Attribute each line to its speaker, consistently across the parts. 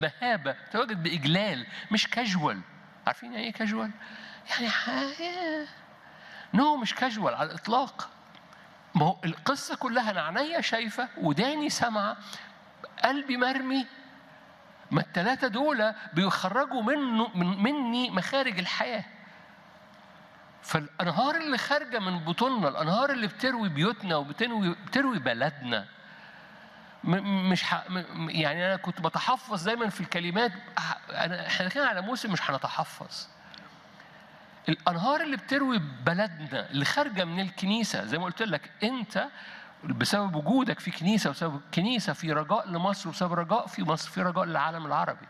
Speaker 1: مهابة تواجد بإجلال مش كاجوال عارفين يعني إيه كاجوال؟ يعني حاجة نو مش كاجوال على الإطلاق ما هو القصة كلها أنا عينيا شايفة وداني سامعة قلبي مرمي ما التلاتة دول بيخرجوا منه من مني مخارج الحياة فالأنهار اللي خارجة من بطوننا الأنهار اللي بتروي بيوتنا وبتروي بتروي بلدنا م- مش ح... م- يعني انا كنت بتحفظ دايما في الكلمات ه- انا احنا داخلين على موسم مش هنتحفظ الانهار اللي بتروي بلدنا اللي خارجه من الكنيسه زي ما قلت لك انت بسبب وجودك في كنيسه وبسبب كنيسه في رجاء لمصر وبسبب رجاء في مصر في رجاء للعالم العربي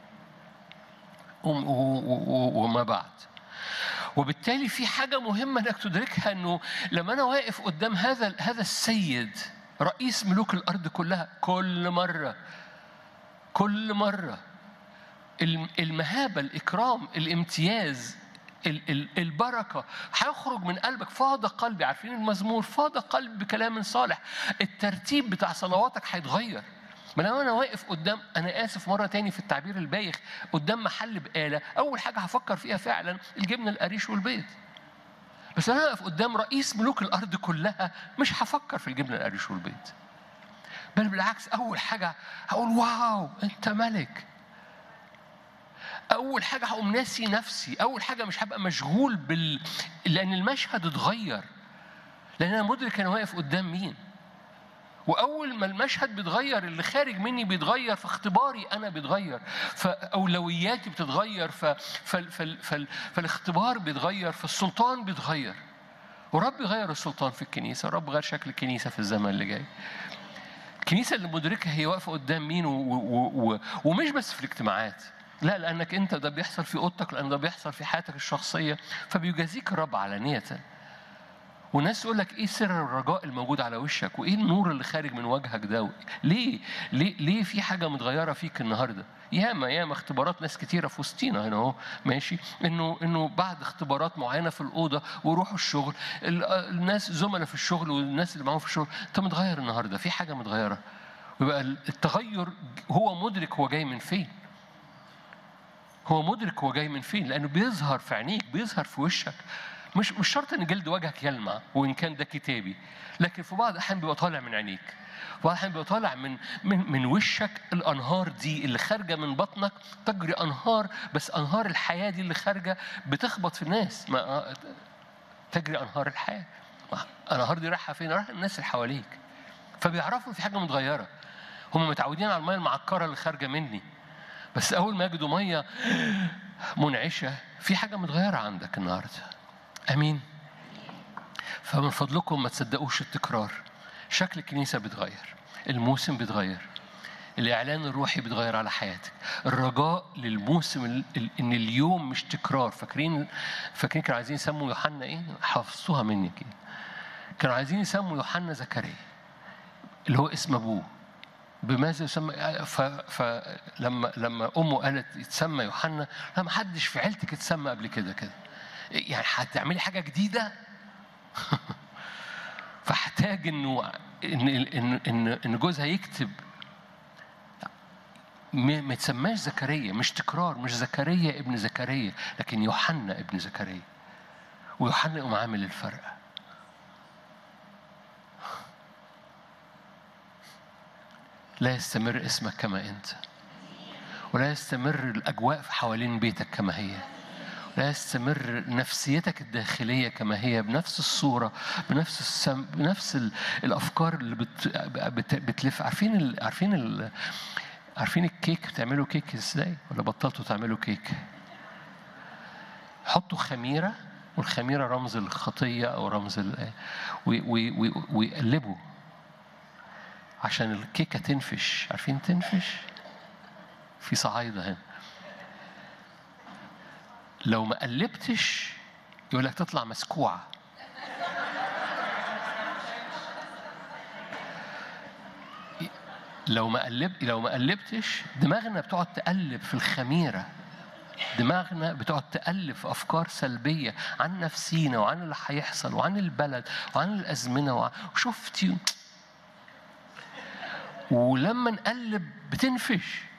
Speaker 1: وم- و- و- و- وما بعد وبالتالي في حاجة مهمة انك تدركها انه لما انا واقف قدام هذا هذا السيد رئيس ملوك الارض كلها كل مرة كل مرة الم- المهابة الإكرام الامتياز ال- ال- البركة هيخرج من قلبك فاض قلبي عارفين المزمور فاض قلبي بكلام صالح الترتيب بتاع صلواتك هيتغير ما لو انا واقف قدام انا اسف مره تاني في التعبير البايخ قدام محل بقاله اول حاجه هفكر فيها فعلا الجبنه القريش والبيض بس انا واقف قدام رئيس ملوك الارض كلها مش هفكر في الجبنه القريش والبيض بل بالعكس اول حاجه هقول واو انت ملك اول حاجه هقوم ناسي نفسي اول حاجه مش هبقى مشغول بال لان المشهد اتغير لان انا مدرك انا واقف قدام مين واول ما المشهد بيتغير اللي خارج مني بيتغير فاختباري انا بيتغير فاولوياتي بتتغير ف... فال... فال... فال... فالاختبار بيتغير فالسلطان بيتغير ورب يغير السلطان في الكنيسه رب غير شكل الكنيسه في الزمن اللي جاي الكنيسه اللي مدركه هي واقفه قدام مين و... و... و... ومش بس في الاجتماعات لا لانك انت ده بيحصل في اوضتك لان ده بيحصل في حياتك الشخصيه فبيجازيك الرب علانيه والناس تقول لك ايه سر الرجاء الموجود على وشك وايه النور اللي خارج من وجهك ده ليه ليه ليه في حاجه متغيره فيك النهارده ياما ياما اختبارات ناس كتيره في وسطينا هنا اهو ماشي انه انه بعد اختبارات معينه في الاوضه ويروحوا الشغل ال- الناس زملاء في الشغل والناس اللي معاهم في الشغل انت متغير النهارده في حاجه متغيره ويبقى التغير هو مدرك هو جاي من فين هو مدرك هو جاي من فين لانه بيظهر في عينيك بيظهر في وشك مش مش شرط ان جلد وجهك يلمع وان كان ده كتابي لكن في بعض الاحيان بيبقى طالع من عينيك في بعض الاحيان بيبقى طالع من من من وشك الانهار دي اللي خارجه من بطنك تجري انهار بس انهار الحياه دي اللي خارجه بتخبط في الناس ما تجري انهار الحياه الانهار دي رايحه فين؟ رايحه الناس اللي حواليك فبيعرفوا إن في حاجه متغيره هم متعودين على الميه المعكره اللي خارجه مني بس اول ما يجدوا ميه منعشه في حاجه متغيره عندك النهارده امين فمن فضلكم ما تصدقوش التكرار شكل الكنيسه بيتغير الموسم بيتغير الاعلان الروحي بيتغير على حياتك الرجاء للموسم ال- ال- ان اليوم مش تكرار فاكرين فاكرين كانوا عايزين يسموا يوحنا ايه حفظوها مني كده كانوا عايزين يسموا يوحنا زكريا اللي هو اسم ابوه بماذا يسمى ف... فلما لما امه قالت يتسمى يوحنا لا ما حدش في عيلتك اتسمى قبل كده كده يعني هتعملي حاجه جديده فاحتاج انه ان ان ان ان جوزها يكتب ما ما يتسماش زكريا مش تكرار مش زكريا ابن زكريا لكن يوحنا ابن زكريا ويوحنا يقوم عامل الفرق لا يستمر اسمك كما انت ولا يستمر الاجواء في حوالين بيتك كما هي لا يستمر نفسيتك الداخليه كما هي بنفس الصوره بنفس السم بنفس ال... الافكار اللي بت... بت... بتلف عارفين ال... عارفين ال... عارفين الكيك بتعملوا كيك ازاي ولا بطلتوا تعملوا كيك حطوا خميره والخميره رمز الخطيه او رمز ال... وي... وي... وي... ويقلبوا عشان الكيكه تنفش عارفين تنفش في صعايده هنا لو ما قلبتش يقول لك تطلع مسكوعه لو ما قلب لو ما قلبتش دماغنا بتقعد تقلب في الخميره دماغنا بتقعد تقلب في افكار سلبيه عن نفسينا وعن اللي هيحصل وعن البلد وعن الازمنه وعن وشفتي ولما نقلب بتنفش